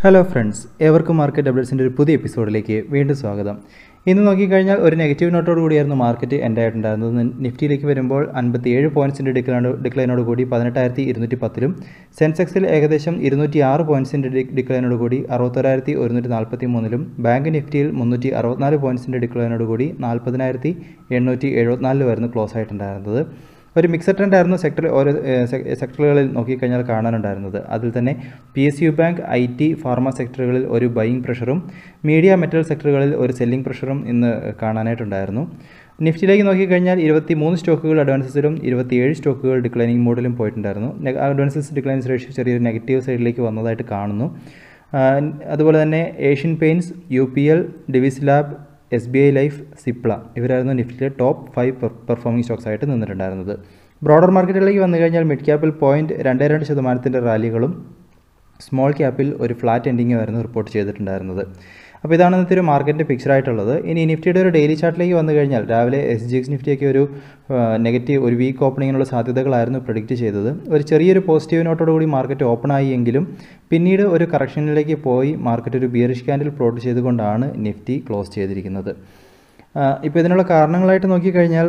hello friends ഏവർക്കും market അപ്ഡേറ്റ്സിൻ്റെ ഒരു പുതിയ എപ്പിസോഡിലേക്ക് വീണ്ടും സ്വാഗതം ഇന്ന് നോക്കിക്കഴിഞ്ഞാൽ ഒരു നെഗറ്റീവ് നോട്ടോട് കൂടിയായിരുന്നു മാർക്കറ്റ് എൻ്റെ ആയിട്ടുണ്ടായിരുന്നത് നിഫ്റ്റിയിലേക്ക് വരുമ്പോൾ അൻപത്തി ഏഴ് പോയിൻറ്റ്സിൻ്റെ ഡിക്ലൈനോ ഡിക്ലൈനോട് കൂടി പതിനെട്ടായിരത്തി ഇരുന്നൂറ്റി പത്തിലും സെൻസെക്സിൽ ഏകദേശം ഇരുന്നൂറ്റി ആറ് പോയിൻറ്റ്സിൻ്റെ ഡിക്ലൈനോട് കൂടി അറുപത്തൊരായിരത്തി ഒരുന്നൂറ്റി നാൽപ്പത്തി മൂന്നിലും ബാങ്ക് നിഫ്റ്റിയിൽ മുന്നൂറ്റി അറുപത്തിനാല് പോയിൻറ്റ്സിൻ്റെ ഡിക്ലൈനോട് കൂടി നാൽപ്പതിനായിരത്തി എണ്ണൂറ്റി എഴുപത്തിനാലിലുമായിരുന്നു ക്ലോസ് ആയിട്ടുണ്ടായിരുന്നത് ഒരു മിക്സഡ് ട്രെൻഡ് ആയിരുന്നു സെക്ടർ ഓരോ സെക്ടറുകളിൽ നോക്കിക്കഴിഞ്ഞാൽ കാണാനുണ്ടായിരുന്നത് അതിൽ തന്നെ P S U bank I T pharma സെക്ടറുകളിൽ ഒരു ബൈയിങ് പ്രഷറും മീഡിയ മെറ്റൽ സെക്ടറുകളിൽ ഒരു സെല്ലിംഗ് പ്രഷറും ഇന്ന് കാണാനായിട്ടുണ്ടായിരുന്നു നിഫ്റ്റിയിലേക്ക് നോക്കിക്കഴിഞ്ഞാൽ ഇരുപത്തി മൂന്ന് സ്റ്റോക്കുകൾ അഡ്വാൻസസിലും ഇരുപത്തിയേഴ് സ്റ്റോക്കുകൾ ഡിക്ലൈനിങ് മോഡിലും പോയിട്ടുണ്ടായിരുന്നു അഡ്വാൻസസ് ഡിക്ലൈൻസ് റേഷ്യോ ചെറിയൊരു നെഗറ്റീവ് സൈഡിലേക്ക് വന്നതായിട്ട് കാണുന്നു അതുപോലെ തന്നെ Asian Paints U P L Divi's lab S B I Life Cipla ഇവരായിരുന്നു നിഫ്റ്റിയിലെ ടോപ്പ് ഫൈവ് പെർഫോമിംഗ് സ്റ്റോക്സ് ആയിട്ട് നിന്നിട്ടുണ്ടായിരുന്നത് ബ്രോഡർ മാർക്കറ്റിലേക്ക് വന്നു കഴിഞ്ഞാൽ മിഡ് ക്യാപ്പിൽ പോയിൻറ്റ് രണ്ട് രണ്ട് ശതമാനത്തിൻ്റെ റാലികളും സ്മോൾ ക്യാപ്പിൽ ഒരു ഫ്ലാറ്റ് എൻഡിങ്ങുമായിരുന്നു റിപ്പോർട്ട് ചെയ്തിട്ടുണ്ടായിരുന്നത് അപ്പോൾ ഇതാണ് ഇന്നത്തെ ഒരു മാർക്കറ്റിൻ്റെ പിക്ചർ ആയിട്ടുള്ളത് ഇനി നിഫ്റ്റിയുടെ ഒരു ഡെയിലി ചാർട്ടിലേക്ക് വന്നു കഴിഞ്ഞാൽ രാവിലെ എസ് ജി എക്സ് നിഫ്റ്റിയൊക്കെ ഒരു നെഗറ്റീവ് ഒരു വീക്ക് ഓപ്പണിങ്ങിനുള്ള സാധ്യതകളായിരുന്നു പ്രഡിക്റ്റ് ചെയ്തത് ഒരു ചെറിയൊരു പോസിറ്റീവ് നോട്ടോടുകൂടി മാർക്കറ്റ് ഓപ്പൺ ആയി എങ്കിലും പിന്നീട് ഒരു കറക്ഷനിലേക്ക് പോയി മാർക്കറ്റ് ഒരു ബിയറിഷ് ക്യാൻഡിൽ പ്ലോട്ട് ചെയ്തുകൊണ്ടാണ് നിഫ്റ്റി ക്ലോസ് ചെയ്തിരിക്കുന്നത് ഇപ്പോൾ ഇതിനുള്ള കാരണങ്ങളായിട്ട് നോക്കിക്കഴിഞ്ഞാൽ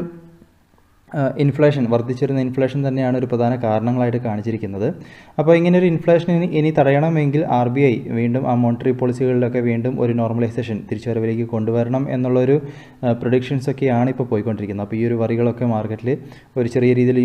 ഇൻഫ്ലേഷൻ വർദ്ധിച്ചിരുന്ന ഇൻഫ്ലേഷൻ തന്നെയാണ് ഒരു പ്രധാന കാരണങ്ങളായിട്ട് കാണിച്ചിരിക്കുന്നത് അപ്പോൾ ഇങ്ങനെ ഒരു ഇൻഫ്ലേഷൻ ഇനി ഇനി തടയണമെങ്കിൽ ആർ ബി ഐ വീണ്ടും ആ മോണിറ്ററി പോളിസികളിലൊക്കെ വീണ്ടും ഒരു നോർമലൈസേഷൻ തിരിച്ചുവരവിലേക്ക് കൊണ്ടുവരണം എന്നുള്ളൊരു പ്രൊഡിക്ഷൻസ് ഒക്കെയാണ് ഇപ്പോൾ പോയിക്കൊണ്ടിരിക്കുന്നത് അപ്പോൾ ഈ ഒരു വറികളൊക്കെ മാർക്കറ്റിൽ ഒരു ചെറിയ രീതിയിൽ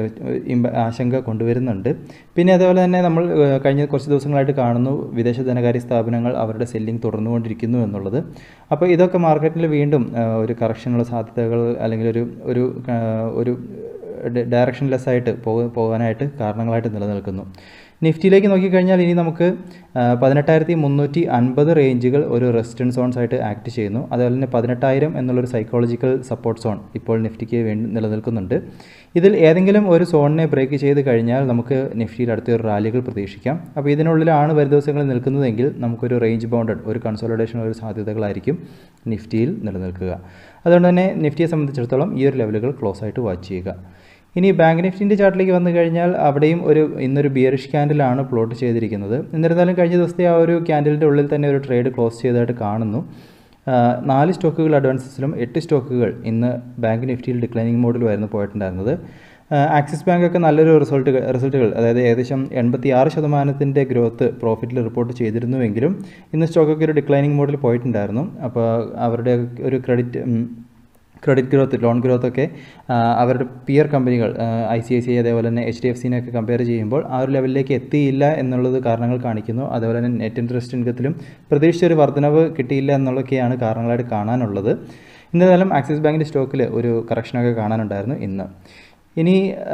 ആശങ്ക കൊണ്ടുവരുന്നുണ്ട് പിന്നെ അതേപോലെ തന്നെ നമ്മൾ കഴിഞ്ഞ കുറച്ച് ദിവസങ്ങളായിട്ട് കാണുന്നു വിദേശ ധനകാര്യ സ്ഥാപനങ്ങൾ അവരുടെ സെല്ലിംഗ് തുടർന്നുകൊണ്ടിരിക്കുന്നു എന്നുള്ളത് അപ്പോൾ ഇതൊക്കെ മാർക്കറ്റിൽ വീണ്ടും ഒരു കറക്ഷനുള്ള സാധ്യതകൾ അല്ലെങ്കിൽ ഒരു ഒരു ഒരു ഡയറക്ഷൻലെസ് ആയിട്ട് പോകാനായിട്ട് കാരണങ്ങളായിട്ട് നിലനിൽക്കുന്നു നിഫ്റ്റിയിലേക്ക് നോക്കിക്കഴിഞ്ഞാൽ ഇനി നമുക്ക് പതിനെട്ടായിരത്തി മുന്നൂറ്റി അൻപത് റേഞ്ചുകൾ ഒരു റെസിസ്റ്റൻസ് സോൺസ് ആയിട്ട് ആക്ട് ചെയ്യുന്നു അതുപോലെ തന്നെ പതിനെട്ടായിരം എന്നുള്ളൊരു സൈക്കോളജിക്കൽ സപ്പോർട്ട് സോൺ ഇപ്പോൾ നിഫ്റ്റിക്ക് വേണ്ടി നിലനിൽക്കുന്നുണ്ട് ഇതിൽ ഏതെങ്കിലും ഒരു സോണിനെ ബ്രേക്ക് ചെയ്ത് കഴിഞ്ഞാൽ നമുക്ക് നിഫ്റ്റിയിൽ അടുത്തൊരു റാലികൾ പ്രതീക്ഷിക്കാം അപ്പോൾ ഇതിനുള്ളിലാണ് വരും ദിവസങ്ങളിൽ നിൽക്കുന്നതെങ്കിൽ നമുക്കൊരു റേഞ്ച് ബൗണ്ടഡ് ഒരു കൺസോളിഡേഷൻ ഒരു സാധ്യതകളായിരിക്കും നിഫ്റ്റിയിൽ നിലനിൽക്കുക അതുകൊണ്ട് തന്നെ നിഫ്റ്റിയെ സംബന്ധിച്ചിടത്തോളം ഈ ഒരു ലെവലുകൾ ക്ലോസ് ആയിട്ട് വാച്ച് ചെയ്യുക ഇനി ബാങ്ക് നിഫ്റ്റിൻ്റെ ചാർട്ടിലേക്ക് വന്നു കഴിഞ്ഞാൽ അവിടെയും ഒരു ഇന്നൊരു ബിയറിഷ് ക്യാൻഡിലാണ് പ്ലോട്ട് ചെയ്തിരിക്കുന്നത് എന്നിരുന്നാലും കഴിഞ്ഞ ദിവസത്തെ ആ ഒരു ക്യാൻഡിലിൻ്റെ ഉള്ളിൽ തന്നെ ഒരു ട്രേഡ് ക്ലോസ് ചെയ്തതായിട്ട് കാണുന്നു നാല് സ്റ്റോക്കുകൾ അഡ്വാൻസസിലും എട്ട് സ്റ്റോക്കുകൾ ഇന്ന് ബാങ്ക് നിഫ്റ്റിയിൽ ഡിക്ലൈനിങ് മോഡിലുമായിരുന്നു പോയിട്ടുണ്ടായിരുന്നത് ആക്സിസ് ബാങ്ക് ഒക്കെ നല്ലൊരു റിസൾട്ട് റിസൾട്ടുകൾ അതായത് ഏകദേശം എൺപത്തി ആറ് ശതമാനത്തിൻ്റെ ഗ്രോത്ത് പ്രോഫിറ്റിൽ റിപ്പോർട്ട് ചെയ്തിരുന്നുവെങ്കിലും ഇന്ന് സ്റ്റോക്കൊക്കെ ഒരു ഡിക്ലൈനിങ് മോഡിൽ പോയിട്ടുണ്ടായിരുന്നു അപ്പോൾ അവരുടെ ഒരു credit credit growth loan growth ഒക്കെ അവരുടെ പിയർ കമ്പനികൾ ഐ സി ഐ സി അതേപോലെ തന്നെ എച്ച് ഡി എഫ് സിനെയൊക്കെ കമ്പയർ ചെയ്യുമ്പോൾ ആ ഒരു ലെവലിലേക്ക് എത്തിയില്ല എന്നുള്ളത് കാരണങ്ങൾ കാണിക്കുന്നു അതേപോലെ തന്നെ നെറ്റ് ഇൻട്രസ്റ്റ് ഇൻകത്തിലും പ്രതീക്ഷിച്ചൊരു വർധനവ് കിട്ടിയില്ല എന്നുള്ളതൊക്കെയാണ് കാരണങ്ങളായിട്ട് കാണാനുള്ളത് എന്നിരുന്നാലും ആക്സിസ് ബാങ്കിൻ്റെ സ്റ്റോക്കിൽ ഒരു കറക്ഷനൊക്കെ കാണാനുണ്ടായിരുന്നു ഇന്ന് ഇനി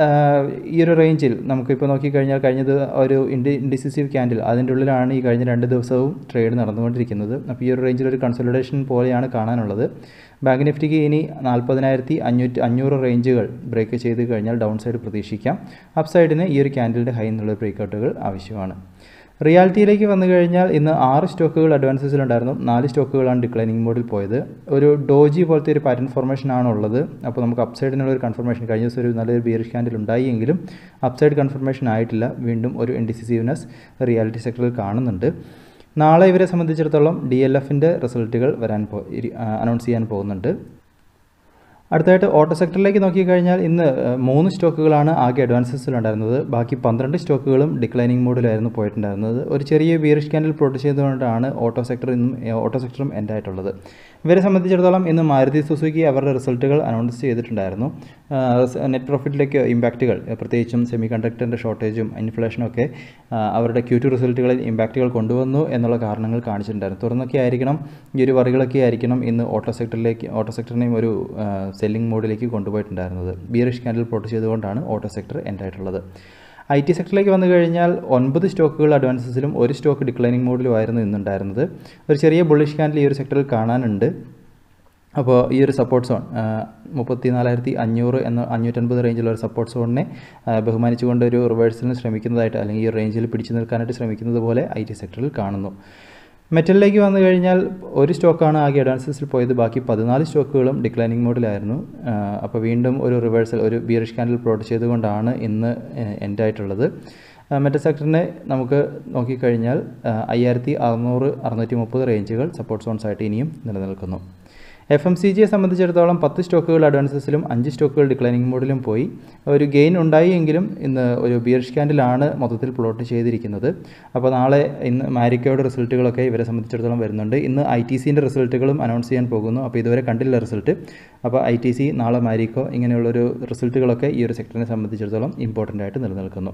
ഈ ഒരു റേഞ്ചിൽ നമുക്കിപ്പോൾ നോക്കിക്കഴിഞ്ഞാൽ കഴിഞ്ഞത് ഒരു ഇൻഡി ഇൻഡിസിസീവ് ക്യാൻഡിൽ അതിൻ്റെ ഉള്ളിലാണ് ഈ കഴിഞ്ഞ രണ്ട് ദിവസവും ട്രേഡ് നടന്നുകൊണ്ടിരിക്കുന്നത് അപ്പോൾ ഈ ഒരു റേഞ്ചിൽ ഒരു കൺസോളിഡേഷൻ പോലെയാണ് കാണാനുള്ളത് ബാങ്ക് നിഫ്റ്റിക്ക് ഇനി നാൽപ്പതിനായിരത്തി അഞ്ഞൂറ്റി അഞ്ഞൂറ് റേഞ്ചുകൾ ബ്രേക്ക് ചെയ്ത് കഴിഞ്ഞാൽ ഡൗൺ സൈഡ് പ്രതീക്ഷിക്കാം അപ്പ് സൈഡിന് ഈ ഒരു ക്യാൻഡിലിൻ്റെ ഹൈ എന്നുള്ള ബ്രേക്കൗട്ടുകൾ ആവശ്യമാണ് റിയാലിറ്റിയിലേക്ക് വന്നു കഴിഞ്ഞാൽ ഇന്ന് ആറ് സ്റ്റോക്കുകൾ അഡ്വാൻസസിലുണ്ടായിരുന്നു നാല് സ്റ്റോക്കുകളാണ് ഡിക്ലൈനിങ് മോഡിൽ പോയത് ഒരു ഡോജി പോലത്തെ ഒരു പാറ്റേൺ ഫോർമേഷൻ ആണുള്ളത് അപ്പോൾ നമുക്ക് അപ്സൈഡിനുള്ള ഒരു കൺഫർമേഷൻ കഴിഞ്ഞ ദിവസം ഒരു നല്ലൊരു ബിയറിഷ് ക്യാൻഡിൽ ഉണ്ടായി എങ്കിലും അപ്സൈഡ് കൺഫർമേഷൻ ആയിട്ടില്ല വീണ്ടും ഒരു ഇൻഡിസിസീവ്നെസ് റിയാലിറ്റി സെക്ടറിൽ കാണുന്നുണ്ട് നാളെ ഇവരെ സംബന്ധിച്ചിടത്തോളം ഡി എൽ എഫിൻ്റെ റിസൾട്ടുകൾ വരാൻ പോ അനൗൺസ് ചെയ്യാൻ പോകുന്നുണ്ട് അടുത്തായിട്ട് ഓട്ടോ സെക്ടറിലേക്ക് നോക്കിക്കഴിഞ്ഞാൽ ഇന്ന് മൂന്ന് സ്റ്റോക്കുകളാണ് ആകെ അഡ്വാൻസസിലുണ്ടായിരുന്നത് ബാക്കി പന്ത്രണ്ട് സ്റ്റോക്കുകളും ഡിക്ലൈനിങ് മോഡിലായിരുന്നു പോയിട്ടുണ്ടായിരുന്നത് ഒരു ചെറിയ ബിയറിഷ് ക്യാൻഡിൽ പ്ലോട്ട് ചെയ്തുകൊണ്ടാണ് ഓട്ടോ സെക്ടർ ഇന്നും ഓട്ടോ സെക്ടറും എൻഡ് ആയിട്ടുള്ളത് ഇവരെ സംബന്ധിച്ചിടത്തോളം ഇന്ന് മാരുതി സുസുക്കി അവരുടെ റിസൾട്ടുകൾ അനൗൺസ് ചെയ്തിട്ടുണ്ടായിരുന്നു നെറ്റ് പ്രോഫിറ്റിലേക്ക് ഇമ്പാക്റ്റുകൾ പ്രത്യേകിച്ചും സെമി കണ്ടക്ടറിൻ്റെ ഷോർട്ടേജും ഇൻഫ്ലേഷനും ഒക്കെ അവരുടെ ക്യൂ ടു റിസൾട്ടുകളിൽ ഇമ്പാക്റ്റുകൾ കൊണ്ടുവന്നു എന്നുള്ള കാരണങ്ങൾ കാണിച്ചിട്ടുണ്ടായിരുന്നു തുറന്നൊക്കെ ആയിരിക്കണം ഈ ഒരു വറികളൊക്കെ ആയിരിക്കണം ഇന്ന് ഓട്ടോ സെക്ടറിലേക്ക് ഓട്ടോ സെക്ടറിനെയും ഒരു സെല്ലിംഗ് മോഡിലേക്ക് കൊണ്ടുപോയിട്ടുണ്ടായിരുന്നത് ബിയറിഷ് ക്യാൻഡിൽ പ്ലോട്ട് ചെയ്തുകൊണ്ടാണ് ഓട്ടോ സെക്ടർ എൻഡ് ആയിട്ടുള്ളത് ഐ ടി സെക്ടറിലേക്ക് വന്നു കഴിഞ്ഞാൽ ഒൻപത് സ്റ്റോക്കുകൾ അഡ്വാൻസസിലും ഒരു സ്റ്റോക്ക് ഡിക്ലൈനിങ് മോഡിലുമായിരുന്നു ഇന്നുണ്ടായിരുന്നത് ഒരു ചെറിയ ബുള്ളിഷ് ക്യാൻഡിൽ ഈ ഒരു സെക്ടറിൽ കാണാനുണ്ട് അപ്പോൾ ഈ ഒരു സപ്പോർട്ട് സോൺ മുപ്പത്തി നാലായിരത്തി അഞ്ഞൂറ് എന്ന അഞ്ഞൂറ്റൻപത് റേഞ്ചിലുള്ള ഒരു സപ്പോർട്ട് സോണിനെ ബഹുമാനിച്ചുകൊണ്ട് ഒരു റിവേഴ്സലിന് ശ്രമിക്കുന്നതായിട്ട് അല്ലെങ്കിൽ ഈ റേഞ്ചിൽ പിടിച്ചു നിൽക്കാനായിട്ട് ശ്രമിക്കുന്നത് പോലെ ഐ ടി സെക്ടറിൽ കാണുന്നു മെറ്റലിലേക്ക് വന്നു കഴിഞ്ഞാൽ ഒരു സ്റ്റോക്കാണ് ആകെ അഡ്വാൻസസിൽ പോയത് ബാക്കി പതിനാല് സ്റ്റോക്കുകളും ഡിക്ലൈനിങ് മോഡിലായിരുന്നു അപ്പോൾ വീണ്ടും ഒരു റിവേഴ്സൽ ഒരു ബിയറിഷ് ക്യാൻഡിൽ പ്ലോട്ട് ചെയ്തുകൊണ്ടാണ് ഇന്ന് എൻഡ് ആയിട്ടുള്ളത് മെറ്റൽ സെക്ടറിനെ നമുക്ക് നോക്കിക്കഴിഞ്ഞാൽ അയ്യായിരത്തി അറുന്നൂറ് അറുന്നൂറ്റി മുപ്പത് റേഞ്ചുകൾ സപ്പോർട്ട് സോൺസ് ആയിട്ട് ഇനിയും നിലനിൽക്കുന്നു എഫ് എം സി ജിയെ സംബന്ധിച്ചിടത്തോളം പത്ത് സ്റ്റോക്കുകൾ അഡ്വാൻസസിലും അഞ്ച് സ്റ്റോക്കുകൾ ഡിക്ലൈനിങ് മോഡിലും പോയി ഒരു ഗെയിൻ ഉണ്ടായി എങ്കിലും ഇന്ന് ഒരു ബിയർഷ് ക്യാൻഡിലാണ് മൊത്തത്തിൽ പ്ലോട്ട് ചെയ്തിരിക്കുന്നത് അപ്പോൾ നാളെ ഇന്ന് മാരിക്കോയുടെ റിസൾട്ടുകളൊക്കെ ഇവരെ സംബന്ധിച്ചിടത്തോളം വരുന്നുണ്ട് ഇന്ന് ഐ ടി സിൻ്റെ റിസൾട്ടുകളും അനൗൺസ് ചെയ്യാൻ പോകുന്നു അപ്പോൾ ഇതുവരെ കണ്ടില്ല റിസൾട്ട് അപ്പോൾ ഐ ടി സി നാളെ മാരിക്കോ ഇങ്ങനെയുള്ളൊരു റിസൾട്ടുകളൊക്കെ ഈ ഒരു സെക്ടറിനെ സംബന്ധിച്ചിടത്തോളം ഇമ്പോർട്ടൻ്റ് ആയിട്ട് നിലനിൽക്കുന്നു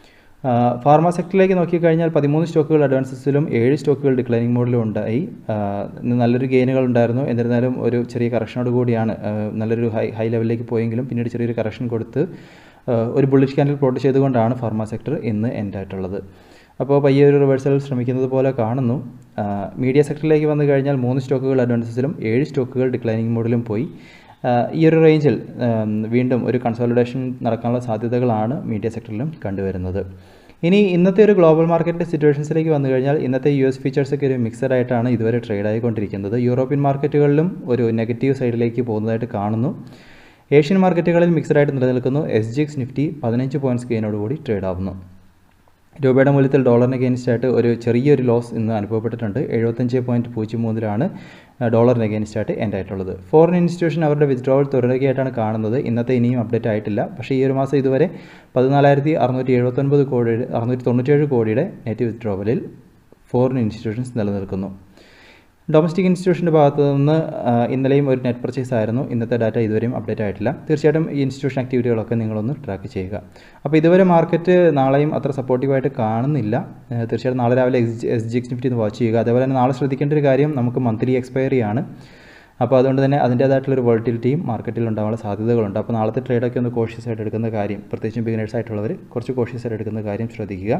ഫാർമ സെക്ടറിലേക്ക് നോക്കിക്കഴിഞ്ഞാൽ പതിമൂന്ന് സ്റ്റോക്കുകൾ അഡ്വാൻസസിലും ഏഴ് സ്റ്റോക്കുകൾ ഡിക്ലൈനിങ് മോഡിലും ഉണ്ടായി ഇന്ന് നല്ലൊരു ഗെയിനുകൾ ഉണ്ടായിരുന്നു എന്നിരുന്നാലും ഒരു ചെറിയ കറക്ഷനോട് കൂടിയാണ് നല്ലൊരു ഹൈ ഹൈ ലെവലിലേക്ക് പോയെങ്കിലും പിന്നീട് ചെറിയൊരു കറക്ഷൻ കൊടുത്ത് ഒരു ബുള്ളിഷ് ക്യാൻഡിൽ പ്ലോട്ട് ചെയ്തുകൊണ്ടാണ് ഫാർമ സെക്ടർ ഇന്ന് എൻഡ് ആയിട്ടുള്ളത് അപ്പോൾ പയ്യെ ഒരു റിവേഴ്സൽ ശ്രമിക്കുന്നത് പോലെ കാണുന്നു മീഡിയ സെക്ടറിലേക്ക് വന്നു കഴിഞ്ഞാൽ മൂന്ന് സ്റ്റോക്കുകൾ അഡ്വാൻസസിലും ഏഴ് സ്റ്റോക്കുകൾ ഡിക്ലൈനിങ് മോഡിലും പോയി ഈ ഒരു റേഞ്ചിൽ വീണ്ടും ഒരു കൺസോളിഡേഷൻ നടക്കാനുള്ള സാധ്യതകളാണ് മീഡിയ സെക്ടറിലും കണ്ടുവരുന്നത് ഇനി ഇന്നത്തെ ഒരു ഗ്ലോബൽ മാർക്കറ്റിൻ്റെ സിറ്റുവേഷൻസിലേക്ക് വന്നു കഴിഞ്ഞാൽ ഇന്നത്തെ യു എസ് ഫീച്ചേഴ്സൊക്കെ ഒരു മിക്സഡ് ആയിട്ടാണ് ഇതുവരെ ട്രേഡ് ആയിക്കൊണ്ടിരിക്കുന്നത് യൂറോപ്യൻ മാർക്കറ്റുകളിലും ഒരു നെഗറ്റീവ് സൈഡിലേക്ക് പോകുന്നതായിട്ട് കാണുന്നു ഏഷ്യൻ മാർക്കറ്റുകളിൽ മിക്സഡ് ആയിട്ട് നിലനിൽക്കുന്നു എസ് ജി എക്സ് നിഫ്റ്റി പതിനഞ്ച് പോയിൻറ്റ്സ് ഗെയിനോടുകൂടി ട്രേഡ് ആവുന്നു രൂപയുടെ മൂല്യത്തിൽ ഡോളറിന് അഗേൻസ്റ്റ് ആയിട്ട് ഒരു ചെറിയൊരു ലോസ് ഇന്ന് അനുഭവപ്പെട്ടിട്ടുണ്ട് എഴുപത്തഞ്ച് പോയിൻറ്റ് പൂജ്യം മൂന്നിലാണ് ഡോളറിന് അഗേൻസ്റ്റ് ആയിട്ട് എൻഡ് ആയിട്ടുള്ളത് ഫോറിൻ ഇൻസ്റ്റിറ്റ്യൂഷൻ അവരുടെ വിത്ഡ്രോവൽ തുടരുകയായിട്ടാണ് കാണുന്നത് ഇന്നത്തെ ഇനിയും അപ്ഡേറ്റ് ആയിട്ടില്ല പക്ഷേ ഈ ഒരു മാസം ഇതുവരെ പതിനാലായിരത്തി അറുന്നൂറ്റി എഴുപത്തൊൻപത് കോടി അറുന്നൂറ്റി തൊണ്ണൂറ്റേഴ് കോടിയുടെ നെറ്റ് വിത്ഡ്രോവലിൽ ഫോറിൻ ഇൻസ്റ്റിറ്റ്യൂഷൻസ് നിലനിൽക്കുന്നു ഡൊമസ്റ്റിക് ഇൻസ്റ്റിറ്റ്യൂഷൻ്റെ ഭാഗത്ത് നിന്ന് ഇന്നലെയും ഒരു നെറ്റ് പർച്ചേസ് ആയിരുന്നു ഇന്നത്തെ ഡാറ്റ ഇതുവരെയും അപ്ഡേറ്റ് ആയിട്ടില്ല തീർച്ചയായിട്ടും ഈ ഇൻസ്റ്റിറ്റ്യൂഷൻ ആക്ടിവിറ്റികളൊക്കെ നിങ്ങളൊന്ന് ട്രാക്ക് ചെയ്യുക അപ്പോൾ ഇതുവരെ മാർക്കറ്റ് നാളെയും അത്ര സപ്പോർട്ടീവായിട്ട് കാണുന്നില്ല തീർച്ചയായിട്ടും നാളെ രാവിലെ S S G X Nifty ഒന്ന് വാച്ച് ചെയ്യുക അതേപോലെ തന്നെ നാളെ ശ്രദ്ധിക്കേണ്ട ഒരു കാര്യം നമുക്ക് മന്ത്ലി എക്സ്പയറി ആണ് അപ്പോൾ അതുകൊണ്ട് തന്നെ അതിൻ്റേതായിട്ടുള്ളൊരു വോൾട്ടിലിറ്റിയും മാർക്കറ്റിൽ ഉണ്ടാകാനുള്ള സാധ്യതകളുണ്ട് അപ്പോൾ നാളത്തെ ട്രേഡൊക്കെ ഒന്ന് കോഷ്യസ് ആയിട്ട് എടുക്കുന്ന കാര്യം പ്രത്യേകിച്ചും ബിഗിനേഴ്സ് ആയിട്ടുള്ളവർ കുറച്ച് കോഷ്യസ് ആയിട്ട് എടുക്കുന്ന കാര്യം ശ്രദ്ധിക്കുക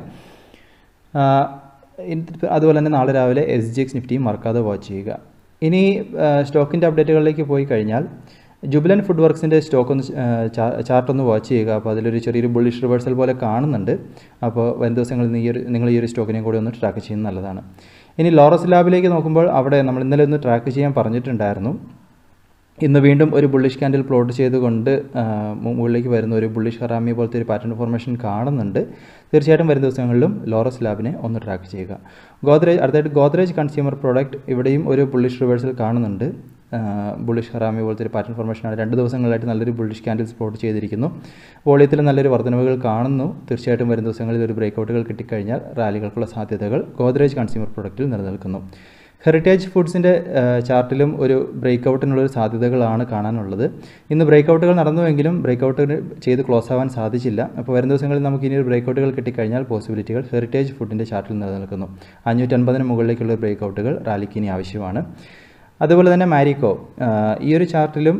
അതുപോലെ തന്നെ നാളെ രാവിലെ എസ് ജി എക്സ് നിഫ്റ്റിയും മറക്കാതെ വാച്ച് ചെയ്യുക ഇനി സ്റ്റോക്കിൻ്റെ അപ്ഡേറ്റുകളിലേക്ക് പോയി കഴിഞ്ഞാൽ ജുബിലൻ ഫുഡ് വർക്ക്സിൻ്റെ സ്റ്റോക്ക് ഒന്ന് ചാർട്ട് ഒന്ന് വാച്ച് ചെയ്യുക അപ്പോൾ അതിലൊരു ചെറിയൊരു ബുള്ളിഷ് റിവേഴ്സൽ പോലെ കാണുന്നുണ്ട് അപ്പോൾ വരും ദിവസങ്ങളിൽ ഈ ഒരു നിങ്ങൾ ഈ ഒരു സ്റ്റോക്കിനെയും കൂടി ഒന്ന് ട്രാക്ക് ചെയ്യുന്നത് നല്ലതാണ് ഇനി ലോറസ് ലാബിലേക്ക് നോക്കുമ്പോൾ അവിടെ നമ്മൾ ഇന്നലെ ഒന്ന് ട്രാക്ക് ചെയ്യാൻ പറഞ്ഞിട്ടുണ്ടായിരുന്നു ഇന്ന് വീണ്ടും ഒരു ബുള്ളിഷ് ക്യാൻഡിൽ പ്ലോട്ട് ചെയ്തുകൊണ്ട് മുകളിലേക്ക് വരുന്ന ഒരു ബുള്ളിഷ് ഹറാമി പോലത്തെ ഒരു പാറ്റേൺ ഫോർമേഷൻ കാണുന്നുണ്ട് തീർച്ചയായിട്ടും വരും ദിവസങ്ങളിലും ലോറസ് ലാബിനെ ഒന്ന് ട്രാക്ക് ചെയ്യുക ഗോദ്രേജ് അടുത്തായിട്ട് ഗോദ്രേജ് കൺസ്യൂമർ പ്രോഡക്റ്റ് ഇവിടെയും ഒരു ബുള്ളിഷ് റിവേഴ്സൽ കാണുന്നുണ്ട് ബുള്ളിഷ് ഹറാമി പോലത്തെ ഒരു പാറ്റേൺ ഫോർമേഷനാണ് രണ്ട് ദിവസങ്ങളായിട്ട് നല്ലൊരു ബുള്ളിഷ് ക്യാൻഡിൽ സ്പോട്ട് ചെയ്തിരിക്കുന്നു വോളിയത്തിൽ നല്ലൊരു വർധനവുകൾ കാണുന്നു തീർച്ചയായിട്ടും വരും ദിവസങ്ങളിൽ ഒരു ബ്രേക്കൗട്ടുകൾ കിട്ടിക്കഴിഞ്ഞാൽ റാലികൾക്കുള്ള സാധ്യതകൾ ഗോദ്രേജ് കൺസ്യൂമർ പ്രോഡക്റ്റിൽ നിലനിൽക്കുന്നു ഹെറിറ്റേജ് ഫുഡ്സിൻ്റെ ചാർട്ടിലും ഒരു ബ്രേക്കൗട്ടിനുള്ളൊരു സാധ്യതകളാണ് കാണാനുള്ളത് ഇന്ന് ബ്രേക്കൗട്ടുകൾ നടന്നുവെങ്കിലും ബ്രേക്കൗട്ട് ചെയ്ത് ക്ലോസ് ആവാൻ സാധിച്ചില്ല അപ്പോൾ വരും ദിവസങ്ങളിൽ നമുക്ക് ഇനി ഒരു ബ്രേക്കൗട്ടുകൾ കിട്ടിക്കഴിഞ്ഞാൽ പോസിബിലിറ്റികൾ ഹെറിറ്റേജ് ഫുഡിൻ്റെ ചാർട്ടിൽ നിലനിൽക്കുന്നു അഞ്ഞൂറ്റൻപതിന് മുകളിലേക്കുള്ള ബ്രേക്കൗട്ടുകൾ റാലിക്ക് ഇനി ആവശ്യമാണ് അതുപോലെ തന്നെ മാരിക്കോ ഈ ഒരു ചാർട്ടിലും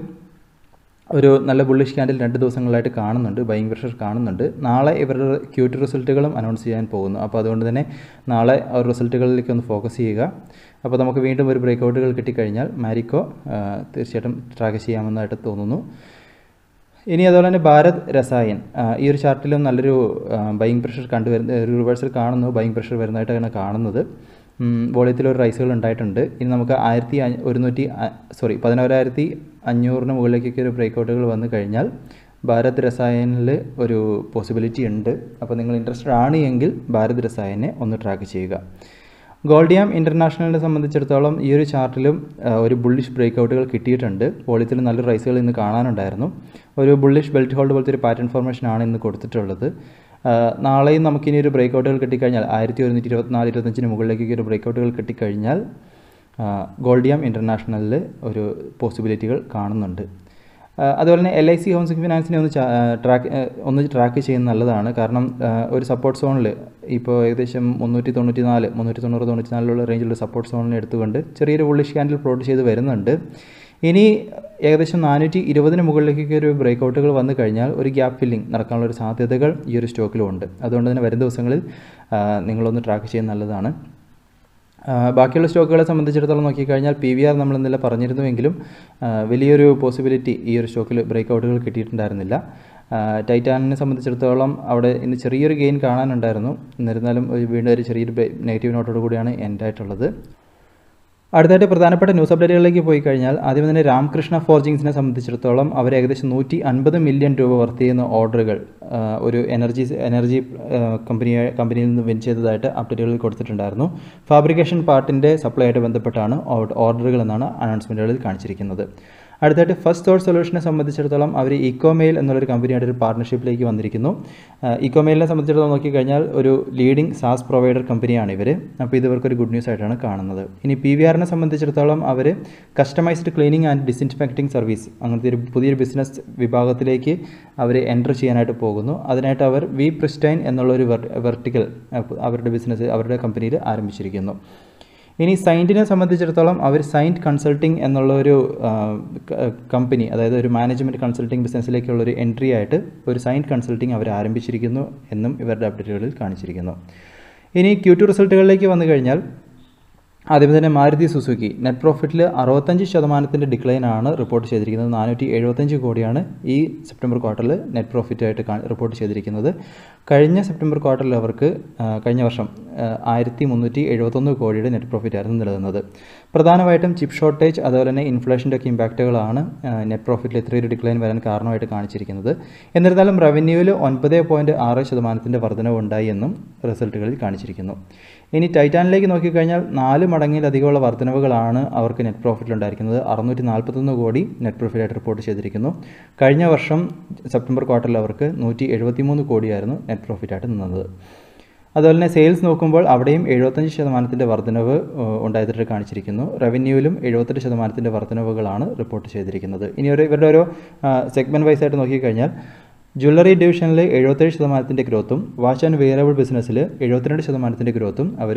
ഒരു നല്ല ബുള്ളിഷ് ക്യാൻഡിൽ രണ്ട് ദിവസങ്ങളായിട്ട് കാണുന്നുണ്ട് ബൈങ് പ്രഷർ കാണുന്നുണ്ട് നാളെ ഇവരുടെ ക്യൂട്ട് റിസൾട്ടുകളും അനൗൺസ് ചെയ്യാൻ പോകുന്നു അപ്പോൾ അതുകൊണ്ട് തന്നെ നാളെ ആ റിസൾട്ടുകളിലേക്ക് ഒന്ന് ഫോക്കസ് ചെയ്യുക അപ്പോൾ നമുക്ക് വീണ്ടും ഒരു ബ്രേക്കൗട്ടുകൾ കിട്ടിക്കഴിഞ്ഞാൽ മാരിക്കോ തീർച്ചയായിട്ടും ട്രാക്ക് ചെയ്യാമെന്നായിട്ട് തോന്നുന്നു ഇനി അതുപോലെ തന്നെ ഭാരത് രസായൻ ഈ ഒരു ചാർട്ടിലും നല്ലൊരു ബൈങ് പ്രഷർ കണ്ടുവരുന്ന ഒരു റിവേഴ്സൽ കാണുന്നു ബൈങ് പ്രഷർ വരുന്നതായിട്ടാണ് കാണുന്നത് വോളിയത്തിൽ ഒരു റൈസുകൾ ഉണ്ടായിട്ടുണ്ട് ഇനി നമുക്ക് ആയിരത്തി ഒരുന്നൂറ്റി സോറി പതിനോരായിരത്തി അഞ്ഞൂറിന് മുകളിലേക്കൊക്കെ ഒരു ബ്രേക്കൗട്ടുകൾ വന്നു കഴിഞ്ഞാൽ ഭാരത് രസായനിൽ ഒരു പോസിബിലിറ്റി ഉണ്ട് അപ്പോൾ നിങ്ങൾ ഇൻട്രസ്റ്റഡ് ആണ് എങ്കിൽ ഭാരത് രസായനെ ഒന്ന് ട്രാക്ക് ചെയ്യുക ഗോൾഡിയാം ഇൻ്റർനാഷണലിനെ സംബന്ധിച്ചിടത്തോളം ഈ ഒരു ചാർട്ടിലും ഒരു ബുള്ളിഷ് ബ്രേക്കൗട്ടുകൾ കിട്ടിയിട്ടുണ്ട് വോളിയത്തിൽ നല്ല റൈസുകൾ ഇന്ന് കാണാനുണ്ടായിരുന്നു ഒരു ബുള്ളിഷ് ബെൽറ്റ് ഹോൾഡ് പോലത്തെ ഒരു പാറ്റേൺ ഫോർമേഷനാണ് ഇന്ന് കൊടുത്തിട്ടുള്ളത് നാളെയും നമുക്കിനി ഒരു ബ്രേക്കൗട്ടുകൾ കിട്ടിക്കഴിഞ്ഞാൽ ആയിരത്തി ഒരുന്നൂറ്റി ഇരുപത്തിനാല് ഇരുപത്തഞ്ചിന് മുകളിലേക്ക് ഒരു ബ്രേക്കൗട്ടുകൾ കിട്ടിക്കഴിഞ്ഞാൽ ഗോൾഡിയാം ഇൻ്റർനാഷണലിൽ ഒരു പോസിബിലിറ്റികൾ കാണുന്നുണ്ട് അതുപോലെ തന്നെ എൽ ഐ സി ഹൗസിംഗ് ഫിനാൻസിനെ ഒന്ന് ട്രാക്ക് ഒന്ന് ട്രാക്ക് ചെയ്യുന്നത് നല്ലതാണ് കാരണം ഒരു സപ്പോർട്ട് സോണിൽ ഇപ്പോൾ ഏകദേശം മുന്നൂറ്റി തൊണ്ണൂറ്റി നാല് മുന്നൂറ്റി തൊണ്ണൂറ് തൊണ്ണൂറ്റി നാലിലുള്ള റേഞ്ചിലുള്ള സപ്പോർട്ട് സോണിനെ എടുത്തുകൊണ്ട് ചെറിയൊരു ബുള്ളിഷ് ക്യാൻഡിൽ പ്ലോട്ട് ചെയ്ത് വരുന്നുണ്ട് ഇനി ഏകദേശം നാനൂറ്റി ഇരുപതിന് മുകളിലേക്കൊക്കെ ഒരു ബ്രേക്കൗട്ടുകൾ വന്നു കഴിഞ്ഞാൽ ഒരു ഗ്യാപ്പ് ഫില്ലിംഗ് നടക്കാനുള്ള ഒരു സാധ്യതകൾ ഈ ഒരു സ്റ്റോക്കിലുണ്ട് അതുകൊണ്ട് തന്നെ വരും ദിവസങ്ങളിൽ നിങ്ങളൊന്ന് ട്രാക്ക് ചെയ്യുന്നത് നല്ലതാണ് ബാക്കിയുള്ള സ്റ്റോക്കുകളെ സംബന്ധിച്ചിടത്തോളം നോക്കിക്കഴിഞ്ഞാൽ പി വി ആർ നമ്മൾ ഇന്നലെ പറഞ്ഞിരുന്നുവെങ്കിലും വലിയൊരു പോസിബിലിറ്റി ഈ ഒരു സ്റ്റോക്കിൽ ബ്രേക്കൗട്ടുകൾ കിട്ടിയിട്ടുണ്ടായിരുന്നില്ല ടൈറ്റാനിനെ സംബന്ധിച്ചിടത്തോളം അവിടെ ഇന്ന് ചെറിയൊരു ഗെയിൻ കാണാനുണ്ടായിരുന്നു എന്നിരുന്നാലും വീണ്ടും ഒരു ചെറിയൊരു നെഗറ്റീവ് നോട്ടോട് കൂടിയാണ് എൻഡ് ആയിട്ടുള്ളത് അടുത്തായിട്ട് പ്രധാനപ്പെട്ട ന്യൂസ് അപ്ഡേറ്റുകളിലേക്ക് പോയി കഴിഞ്ഞാൽ ആദ്യം തന്നെ രാമകൃഷ്ണ ഫോർജിങ്സിനെ സംബന്ധിച്ചിടത്തോളം അവർ ഏകദേശം നൂറ്റി അൻപത് മില്യൺ രൂപ വർത്ത് ചെയ്യുന്ന ഓർഡറുകൾ ഒരു എനർജി എനർജി കമ്പനി കമ്പനിയിൽ നിന്ന് വിൻ ചെയ്തതായിട്ട് അപ്ഡേറ്റുകളിൽ കൊടുത്തിട്ടുണ്ടായിരുന്നു ഫാബ്രിക്കേഷൻ പാർട്ടിൻ്റെ സപ്ലൈ ആയിട്ട് ബന്ധപ്പെട്ടാണ് ഓർഡറുകൾ എന്നാണ് അനൗൺസ്മെൻറ്റുകളിൽ കാണിച്ചിരിക്കുന്നത് അടുത്തായിട്ട് ഫസ്റ്റ് തോട്ട് സൊല്യൂഷനെ സംബന്ധിച്ചിടത്തോളം അവർ ഇക്കോമെയിൽ എന്നുള്ളൊരു കമ്പനിയായിട്ട് ഒരു പാർട്ണർഷിപ്പിലേക്ക് വന്നിരിക്കുന്നു ഇക്കോമെയിലിനെ സംബന്ധിച്ചിടത്തോളം നോക്കിക്കഴിഞ്ഞാൽ ഒരു ലീഡിംഗ് സാസ് പ്രൊവൈഡർ കമ്പനിയാണ് ഇവർ അപ്പോൾ ഇത് ഇവർക്കൊരു ഗുഡ് ന്യൂസ് ആയിട്ടാണ് കാണുന്നത് ഇനി പി വി ആറിനെ സംബന്ധിച്ചിടത്തോളം അവർ customised cleaning and disinfecting service അങ്ങനത്തെ ഒരു പുതിയൊരു ബിസിനസ് വിഭാഗത്തിലേക്ക് അവർ എൻ്റർ ചെയ്യാനായിട്ട് പോകുന്നു അതിനായിട്ട് അവർ വി പ്രിസ്റ്റൈൻ എന്നുള്ളൊരു വെർട്ടിക്കൽ അവരുടെ ബിസിനസ് അവരുടെ കമ്പനിയിൽ ആരംഭിച്ചിരിക്കുന്നു ഇനി സൈൻറ്റിനെ സംബന്ധിച്ചിടത്തോളം അവർ സൈൻറ്റ് കൺസൾട്ടിംഗ് എന്നുള്ള ഒരു കമ്പനി അതായത് ഒരു മാനേജ്മെൻറ്റ് കൺസൾട്ടിംഗ് ബിസിനസ്സിലേക്കുള്ള ഒരു എൻട്രി ആയിട്ട് ഒരു സൈൻറ്റ് കൺസൾട്ടിംഗ് അവർ ആരംഭിച്ചിരിക്കുന്നു എന്നും ഇവരുടെ അപ്ഡേറ്റുകളിൽ കാണിച്ചിരിക്കുന്നു ഇനി ക്യൂ ടു റിസൾട്ടുകളിലേക്ക് വന്നു കഴിഞ്ഞാൽ ആദ്യം തന്നെ മാരുതി സുസുക്കി നെറ്റ് പ്രോഫിറ്റിൽ അറുപത്തഞ്ച് ശതമാനത്തിൻ്റെ ഡിക്ലൈനാണ് റിപ്പോർട്ട് ചെയ്തിരിക്കുന്നത് നാനൂറ്റി എഴുപത്തഞ്ച് കോടിയാണ് ഈ സെപ്റ്റംബർ ക്വാർട്ടറിൽ നെറ്റ് പ്രോഫിറ്റായിട്ട് റിപ്പോർട്ട് ചെയ്തിരിക്കുന്നത് കഴിഞ്ഞ സെപ്റ്റംബർ ക്വാർട്ടറിൽ അവർക്ക് കഴിഞ്ഞ വർഷം ആയിരത്തി മുന്നൂറ്റി എഴുപത്തൊന്ന് കോടിയുടെ നെറ്റ് പ്രോഫിറ്റ് ആയിരുന്നു നിലനിന്നത് പ്രധാനമായിട്ടും ചിപ്പ് ഷോർട്ടേജ് അതുപോലെ തന്നെ ഇൻഫ്ലേഷൻ്റെ ഒക്കെ ഇമ്പാക്റ്റുകളാണ് നെറ്റ് പ്രോഫിറ്റിൽ ഇത്രയൊരു ഡിക്ലൈൻ വരാൻ കാരണമായിട്ട് കാണിച്ചിരിക്കുന്നത് എന്നിരുന്നാലും റവന്യൂവിൽ ഒൻപത് പോയിൻറ്റ് ആറ് ശതമാനത്തിൻ്റെ വർധനവ് ഉണ്ടായി എന്നും റിസൾട്ടുകളിൽ കാണിച്ചിരിക്കുന്നു ഇനി ടൈറ്റാനിലേക്ക് നോക്കിക്കഴിഞ്ഞാൽ നാല് മടങ്ങിലധികമുള്ള വർധനവുകളാണ് അവർക്ക് നെറ്റ് പ്രോഫിറ്റിൽ ഉണ്ടായിരിക്കുന്നത് അറുന്നൂറ്റി നാൽപ്പത്തൊന്ന് കോടി നെറ്റ് പ്രോഫിറ്റായിട്ട് റിപ്പോർട്ട് ചെയ്തിരിക്കുന്നു കഴിഞ്ഞ വർഷം സെപ്റ്റംബർ ക്വാർട്ടറിൽ അവർക്ക് നൂറ്റി എഴുപത്തിമൂന്ന് കോടിയായിരുന്നു നെറ്റ് പ്രോഫിറ്റായിട്ട് നിന്നത് അതുപോലെ തന്നെ സെയിൽസ് നോക്കുമ്പോൾ അവിടെയും എഴുപത്തഞ്ച് ശതമാനത്തിൻ്റെ വർധനവ് ഉണ്ടായതായിട്ട് കാണിച്ചിരിക്കുന്നു റവന്യൂവിലും എഴുപത്തെട്ട് ശതമാനത്തിൻ്റെ വർധനവുകളാണ് റിപ്പോർട്ട് ചെയ്തിരിക്കുന്നത് ഇനി ഒരു ഇവരുടെ ഒരു സെഗ്മെൻറ്റ് വൈസ് ആയിട്ട് നോക്കിക്കഴിഞ്ഞാൽ ജ്വല്ലറി ഡിവിഷനിൽ എഴുപത്തേഴ് ശതമാനത്തിൻ്റെ ഗ്രോത്തും വാച്ച് ആൻഡ് വെയറബിൾ ബിസിനസ്സിൽ എഴുപത്തിരണ്ട് ശതമാനത്തിൻ്റെ ഗ്രോത്തും അവർ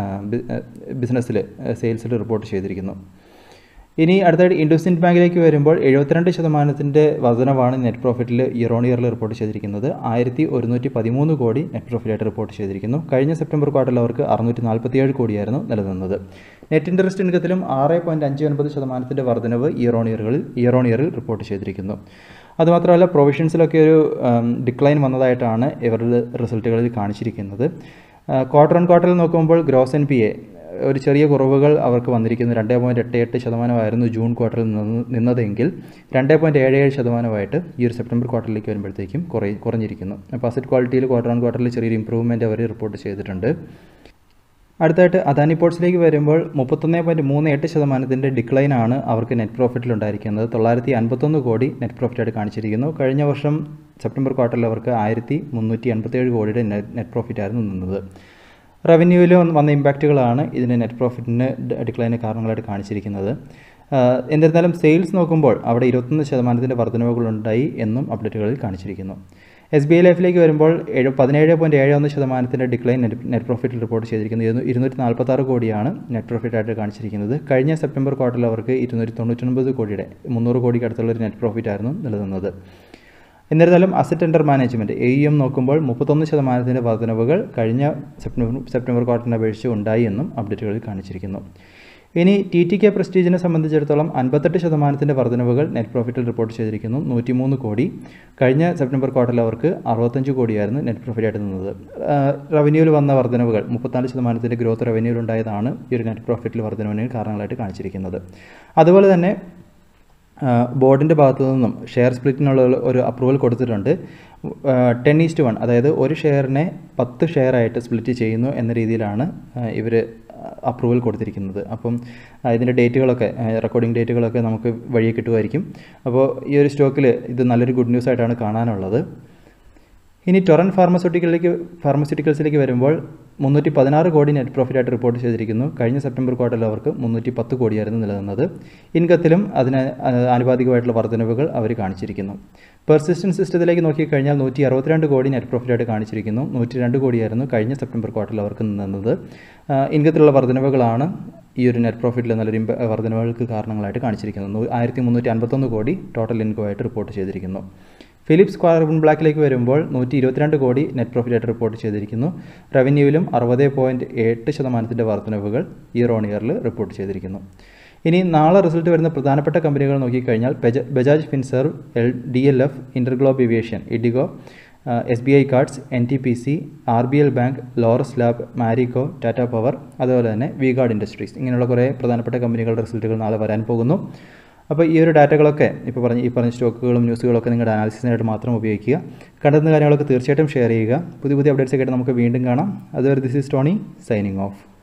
ബിസിനസ്സിൽ സെയിൽസിൽ റിപ്പോർട്ട് ചെയ്തിരിക്കുന്നു ഇനി അടുത്തായിട്ട് ഇൻഡസ്ഇൻഡ് ബാങ്കിലേക്ക് വരുമ്പോൾ എഴുപത്തിരണ്ട് ശതമാനത്തിൻ്റെ വർധനവാണ് നെറ്റ് പ്രോഫിറ്റിൽ ഇയർ ഓൺ ഇയറിൽ റിപ്പോർട്ട് ചെയ്തിരിക്കുന്നത് ആയിരത്തി ഒരുന്നൂറ്റി പതിമൂന്ന് കോടി നെറ്റ് പ്രോഫിറ്റായിട്ട് റിപ്പോർട്ട് ചെയ്തിരിക്കുന്നു കഴിഞ്ഞ സെപ്റ്റംബർ ക്വാർട്ടറിൽ അവർക്ക് അറുന്നൂറ്റി നാൽപ്പത്തിയേഴ് കോടിയായിരുന്നു നിലനിന്നത് നെറ്റ് ഇൻട്രസ്റ്റ് ഇൻകത്തിലും ആറ് പോയിൻറ്റ് അഞ്ച് ഒൻപത് ശതമാനത്തിൻ്റെ വർധനവ് ഇയർ ഓൺ ഇയറുകളിൽ ഇയർ ഓൺ ഇയറിൽ റിപ്പോർട്ട് ചെയ്തിരിക്കുന്നു അതുമാത്രമല്ല പ്രൊവിഷൻസിലൊക്കെ ഒരു ഡിക്ലൈൻ വന്നതായിട്ടാണ് ഇവരുടെ റിസൾട്ടുകളിൽ കാണിച്ചിരിക്കുന്നത് ക്വാർട്ടർ ഓൺ ക്വാർട്ടറിൽ നോക്കുമ്പോൾ ഗ്രോസ് എൻ പി എ ഒരു ചെറിയ കുറവുകൾ അവർക്ക് വന്നിരിക്കുന്നു രണ്ട് പോയിൻറ്റ് എട്ട് എട്ട് ശതമാനമായിരുന്നു ജൂൺ ക്വാർട്ടറിൽ നിന്ന് നിന്നതെങ്കിൽ രണ്ട് പോയിൻറ്റ് ഏഴ് ഏഴ് ശതമാനമായിട്ട് ഈ ഒരു സെപ്റ്റംബർ ക്വാർട്ടറിലേക്ക് വരുമ്പോഴത്തേക്കും കുറേ കുറഞ്ഞിരിക്കുന്നു അപ്പോൾ അസറ്റ് ക്വാളിറ്റിയിൽ ക്വാർട്ടർ ഓൺ ക്വാർട്ടറിൽ ചെറിയൊരു ഇമ്പ്രൂവ്മെൻറ്റ് അവർ റിപ്പോർട്ട് ചെയ്തിട്ടുണ്ട് അടുത്തായിട്ട് അദാനി പോർട്സിലേക്ക് വരുമ്പോൾ മുപ്പത്തൊന്ന് പോയിൻറ്റ് മൂന്ന് എട്ട് ശതമാനത്തിൻ്റെ ഡിക്ലൈനാണ് അവർക്ക് നെറ്റ് പ്രോഫിറ്റിൽ ഉണ്ടായിരിക്കുന്നത് തൊള്ളായിരത്തി അൻപത്തൊന്ന് കോടി നെറ്റ് പ്രോഫിറ്റായിട്ട് കാണിച്ചിരിക്കുന്നു കഴിഞ്ഞ വർഷം സെപ്റ്റംബർ ക്വാർട്ടറിൽ അവർക്ക് ആയിരത്തി മുന്നൂറ്റി അൻപത്തേഴ് കോടിയുടെ നെറ്റ് പ്രോഫിറ്റായിരുന്നു നിന്നത് റവന്യൂവിൽ വന്ന ഇമ്പാക്റ്റുകളാണ് ഇതിൻ്റെ നെറ്റ് പ്രോഫിറ്റിന് ഡിക്ലൈന് കാരണങ്ങളായിട്ട് കാണിച്ചിരിക്കുന്നത് എന്നിരുന്നാലും സെയിൽസ് നോക്കുമ്പോൾ അവിടെ ഇരുപത്തൊന്ന് ശതമാനത്തിൻ്റെ വർധനവുകളുണ്ടായി എന്നും അപ്ഡേറ്റുകളിൽ കാണിച്ചിരിക്കുന്നു എസ് ബി ഐ ലൈഫിലേക്ക് വരുമ്പോൾ ഏഴ് പതിനേഴ് പോയിൻറ്റ് ഏഴ് ഒന്ന് ശതമാനത്തിൻ്റെ ഡിക്ലൈൻ നെറ്റ് നെറ്റ് പ്രോഫിറ്റിൽ റിപ്പോർട്ട് ചെയ്തിരിക്കുന്നത് ഇരുന്നൂറ്റി നാൽപ്പത്താറ് കോടിയാണ് നെറ്റ് പ്രോഫിറ്റായിട്ട് കാണിച്ചിരിക്കുന്നത് കഴിഞ്ഞ സെപ്റ്റംബർ ക്വാർട്ടറിൽ അവർക്ക് ഇരുന്നൂറ്റി തൊണ്ണൂറ്റൊൻപത് കോടിയുടെ മുന്നൂറ് കോടിക്ക് അടുത്തുള്ള ഒരു നെറ്റ് പ്രോഫിറ്റ് ആയിരുന്നു നിലനിന്നത് എന്നിരുന്നാലും asset under management A M നോക്കുമ്പോൾ മുപ്പത്തൊന്ന് ശതമാനത്തിൻ്റെ വർധനവുകൾ കഴിഞ്ഞ സെപ്റ്റംബർ സെപ്റ്റംബർ ക്വാർട്ടറിനെ അപേക്ഷിച്ച് ഉണ്ടായി എന്നും അപ്ഡേറ്റുകളിൽ കാണിച്ചിരിക്കുന്നു ഇനി ടി ടി കെ പ്രസ്റ്റീജിനെ സംബന്ധിച്ചിടത്തോളം അൻപത്തെട്ട് ശതമാനത്തിൻ്റെ വർധനവുകൾ നെറ്റ് പ്രോഫിറ്റിൽ റിപ്പോർട്ട് ചെയ്തിരിക്കുന്നു നൂറ്റിമൂന്ന് കോടി കഴിഞ്ഞ സെപ്റ്റംബർ ക്വാർട്ടറിൽ അവർക്ക് അറുപത്തഞ്ച് കോടിയായിരുന്നു നെറ്റ് പ്രോഫിറ്റായിട്ട് നിന്നത് റവന്യൂവിൽ വന്ന വർധനവുകൾ മുപ്പത്തിനാല് ശതമാനത്തിൻ്റെ ഗ്രോത്ത് റവന്യൂവിൽ ഉണ്ടായതാണ് ഈ ഒരു നെറ്റ് പ്രോഫിറ്റിൽ വർധനവിന് കാരണങ്ങളായിട്ട് കാണിച്ചിരിക്കുന്നത് അതുപോലെ തന്നെ ബോർഡിൻ്റെ ഭാഗത്തു നിന്നും ഷെയർ സ്പ്ലിറ്റിനുള്ള ഒരു അപ്രൂവൽ കൊടുത്തിട്ടുണ്ട് ടെൻ ഈസ്റ്റ് വൺ അതായത് ഒരു ഷെയറിനെ പത്ത് ഷെയറായിട്ട് സ്പ്ലിറ്റ് ചെയ്യുന്നു എന്ന രീതിയിലാണ് ഇവർ അപ്രൂവൽ കൊടുത്തിരിക്കുന്നത് അപ്പം ഇതിൻ്റെ ഡേറ്റുകളൊക്കെ റെക്കോർഡിംഗ് ഡേറ്റുകളൊക്കെ നമുക്ക് വഴിയെ കിട്ടുമായിരിക്കും അപ്പോൾ ഈ ഒരു സ്റ്റോക്കിൽ ഇത് നല്ലൊരു ഗുഡ് ന്യൂസ് ആയിട്ടാണ് കാണാനുള്ളത് ഇനി ടൊറൻ ഫാർമസ്യൂട്ടിക്കലിലേക്ക് ഫാർമസ്യൂട്ടിക്കൽസിലേക്ക് വരുമ്പോൾ മുന്നൂറ്റി പതിനാറ് കോടി നെറ്റ് പ്രോഫിറ്റായിട്ട് റിപ്പോർട്ട് ചെയ്തിരിക്കുന്നു കഴിഞ്ഞ സെപ്റ്റംബർ ക്വാർട്ടറിൽ അവർക്ക് മുന്നൂറ്റി പത്ത് കോടിയായിരുന്നു നിലനിന്നത് ഇൻകത്തിലും അതിന് ആനുപാതികമായിട്ടുള്ള വർധനവുകൾ അവർ കാണിച്ചിരിക്കുന്നു പെർസിസ്റ്റൻസ് സിസ്റ്റത്തിലേക്ക് നോക്കിക്കഴിഞ്ഞാൽ നൂറ്റി അറുപത്തിരണ്ട് കോടി നെറ്റ് പ്രോഫിറ്റായിട്ട് കാണിച്ചിരിക്കുന്നു നൂറ്റി രണ്ട് കോടിയായിരുന്നു കഴിഞ്ഞ സെപ്റ്റംബർ ക്വാർട്ടറിൽ അവർക്ക് നിന്നത് ഇൻകത്തിലുള്ള വർധനവുകളാണ് ഈ ഒരു നെറ്റ് പ്രോഫിറ്റിൽ നല്ലൊരു വർധനവുകൾക്ക് കാരണങ്ങളായിട്ട് കാണിച്ചിരിക്കുന്നത് ആയിരത്തി മുന്നൂറ്റി അൻപത്തൊന്ന് കോടി ടോട്ടൽ ഇൻകം ആയിട്ട് റിപ്പോർട്ട് ചെയ്തിരിക്കുന്നു ഫിലിപ്സ് കാർബൺ ബ്ലാക്കിലേക്ക് വരുമ്പോൾ നൂറ്റി ഇരുപത്തിരണ്ട് കോടി നെറ്റ് പ്രോഫിറ്റായിട്ട് റിപ്പോർട്ട് ചെയ്തിരിക്കുന്നു റവന്യൂവിലും അറുപത് പോയിൻറ്റ് എട്ട് ശതമാനത്തിൻ്റെ വർധനവുകൾ ഇയർ ഓൺ ഇയറിൽ റിപ്പോർട്ട് ചെയ്തിരിക്കുന്നു ഇനി നാളെ റിസൾട്ട് വരുന്ന പ്രധാനപ്പെട്ട കമ്പനികൾ നോക്കിക്കഴിഞ്ഞാൽ Bajaj Finserv L D L F InterGlobe Aviation IndiGo S B I cards N T P C R B L bank Laurus Lab Marico Tata Power അതുപോലെ തന്നെ വി ഗാർഡ് ഇൻഡസ്ട്രീസ് ഇങ്ങനെയുള്ള കുറേ പ്രധാനപ്പെട്ട കമ്പനികളുടെ റിസൾട്ടുകൾ നാളെ വരാൻ പോകുന്നു അപ്പോൾ ഈ ഒരു ഡാറ്റകളൊക്കെ ഇപ്പോൾ പറഞ്ഞ ഈ പറഞ്ഞ സ്റ്റോക്കുകളും ന്യൂസുകളൊക്കെ നിങ്ങളുടെ അനാലിസിസിനായിട്ട് മാത്രം ഉപയോഗിക്കുക കണ്ടെത്തുന്ന കാര്യങ്ങളൊക്കെ തീർച്ചയായിട്ടും ഷെയർ ചെയ്യുക പുതിയ പുതിയ അപ്ഡേറ്റ്സ് ഒക്കെ ആയിട്ട് നമുക്ക് വീണ്ടും കാണാം അതുവരെ this is Tony signing of